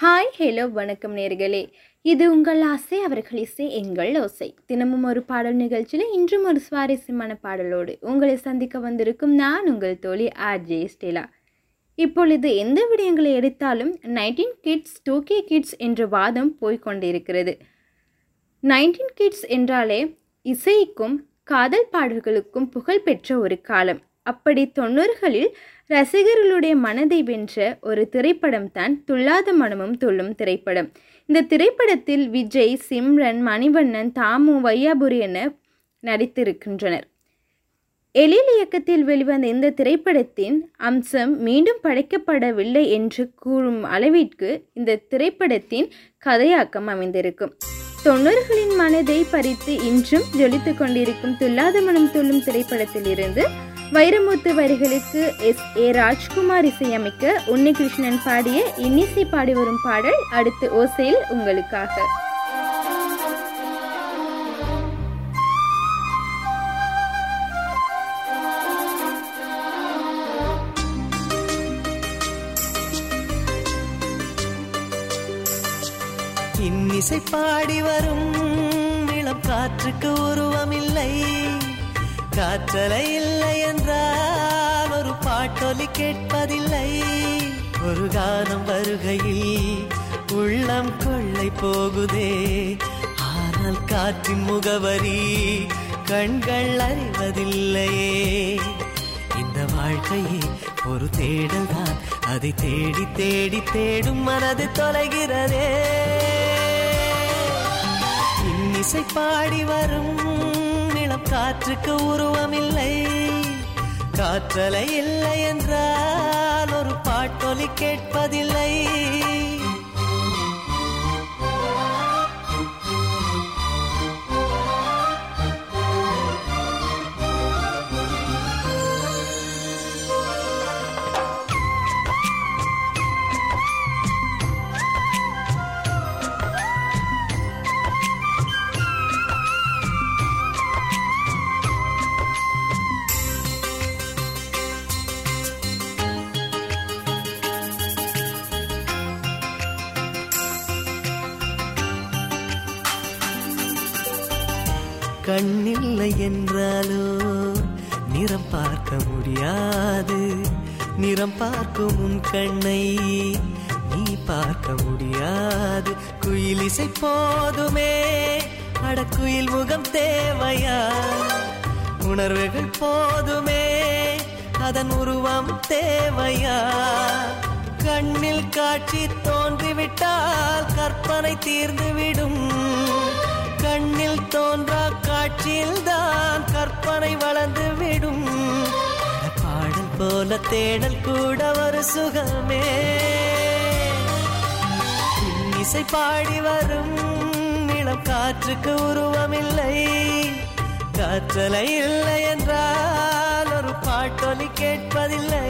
hi hello வணக்கம் நேர்களே இது உங்கள் ஆசை அவர்கள் இசை எங்கள் ஓசை தினமும் ஒரு பாடல் நிகழ்ச்சியில் இன்றும் ஒரு சுவாரஸ்யமான பாடலோடு உங்களை சந்திக்க வந்திருக்கும் நான் உங்கள் தோழி ஆர்ஜே ஸ்டெலா இப்பொழுது எந்த விடயங்களை எடுத்தாலும் nineteen kids two K kids என்ற வாதம் போய்கொண்டிருக்கிறது நைன்டீன் கிட்ஸ் என்றாலே இசைக்கும் காதல் பாடல்களுக்கும் புகழ்பெற்ற ஒரு காலம் அப்படி தொண்ணூறுகளில் ரசிகர்களுடைய மனதை வென்ற ஒரு திரைப்படம் தான் துள்ளாத மனமும் துள்ளும் திரைப்படம் இந்த திரைப்படத்தில் விஜய் சிம்ரன் மணிவண்ணன் தாமு வையாபுரி என நடித்திருக்கின்றனர் எழில் இயக்கத்தில் வெளிவந்த இந்த திரைப்படத்தின் அம்சம் மீண்டும் படைக்கப்படவில்லை என்று கூறும் அளவிற்கு இந்த திரைப்படத்தின் கதையாக்கம் அமைந்திருக்கும் தொண்ணூறுகளின் மனதை பறித்து இன்றும் ஜொலித்து கொண்டிருக்கும் துல்லாத மனம் துள்ளும் திரைப்படத்திலிருந்து வைரமுத்து வரிகளுக்கு எஸ் ஏ ராஜ்குமார் இசையமைக்க உன்னிகிருஷ்ணன் பாடிய இன்னிசை பாடி வரும் பாடல் அடுத்து ஓசையில் உங்களுக்காக இன்னிசை பாடி வரும் இளம் காற்றுக்கு உருவமில்லை காற்றலை இல்லை என்றால் ஒரு பாட்டொலி கேட்பதில்லை ஒரு கானம் வருகையில் உள்ளம் கொள்ளை போகுதே ஆனால் காற்றின் முகவரி கண்கள் அறிவதில்லையே இந்த வாழ்க்கையே ஒரு தேடல் தான் அதை தேடி தேடி தேடும் மனது தொலைகிறதே இன்னிசை பாடி வரும் இளம் காற்றுக்கு உருவமில்லை காற்றலை இல்லை என்றால் ஒரு பாட்டொலி கேட்பதில்லை கண்ணில்லை என்றாலோ நிறம் பார்க்க முடியாது நிறம் பார்க்கும் உன் கண்ணை நீ பார்க்க முடியாது குயில் இசை போதுமே அடக்குயில் முகம் தேவையா உணர்வுகள் போதுமே அதன் உருவம் தேவையா கண்ணில் காட்சி தோன்றிவிட்டால் கற்பனை தீர்ந்துவிடும் கண்ணில் தோன்றா காட்சியில் தான் கற்பனை வளர்ந்து விடும் பாடல் போல தேடல் கூட ஒரு சுகமே இசை பாடி வரும் இளம் காற்றுக்கு உருவமில்லை காற்றலை இல்லை என்றால் ஒரு பாட்டொலி கேட்பதில்லை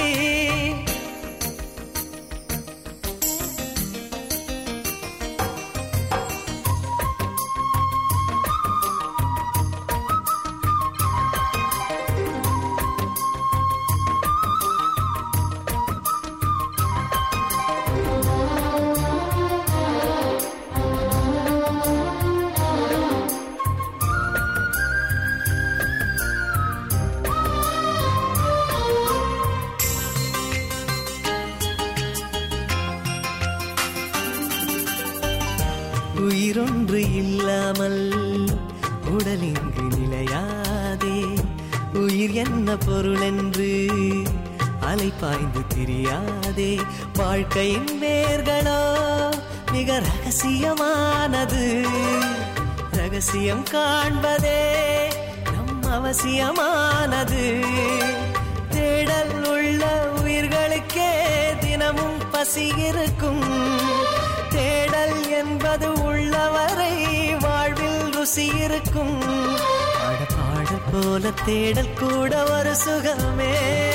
உயிரொன்று இல்லாமல் உடல் இங்கு நிலையாதே உயிர் என்ன பொருள் என்று அலை பாய்ந்து தெரியாதே வாழ்க்கையின் வேர்களோ மிக ரகசியமானது ரகசியம் காண்பதே நம் அவசியமானது தேடல் உள்ள உயிர்களுக்கே தினமும் பசி இருக்கும் தேடல் என்பது உள்ளவரை வாழ்வில் ருசி இருக்கும் பாடல் போல தேடல் கூட ஒரு சுகமே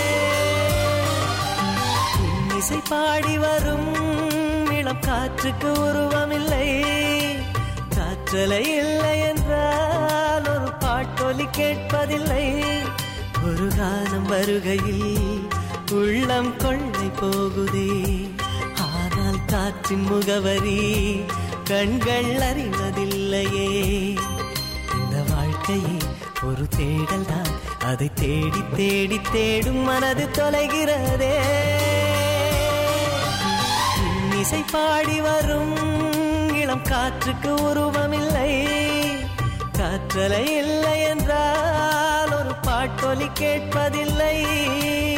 இசை பாடி வரும் இளம் காற்றுக்கு உருவமில்லை காற்றலை இல்லை என்றால் ஒரு பாட்டொலி கேட்பதில்லை ஒரு காலம் வருகையில் உள்ளம் கொள்ளை போகுதே ஆனால் காற்றின் முகவரி கண்கள் அறிவதில்லையே இந்த வாழ்க்கையே ஒரு தேடல் தான் அதை தேடி தேடி தேடும் மனது தொலைகிறதே இசை பாடி வரும் இளம் காற்றுக்கு உருவமில்லை காற்றலை இல்லை என்றால் ஒரு பாட்டொலி கேட்பதில்லை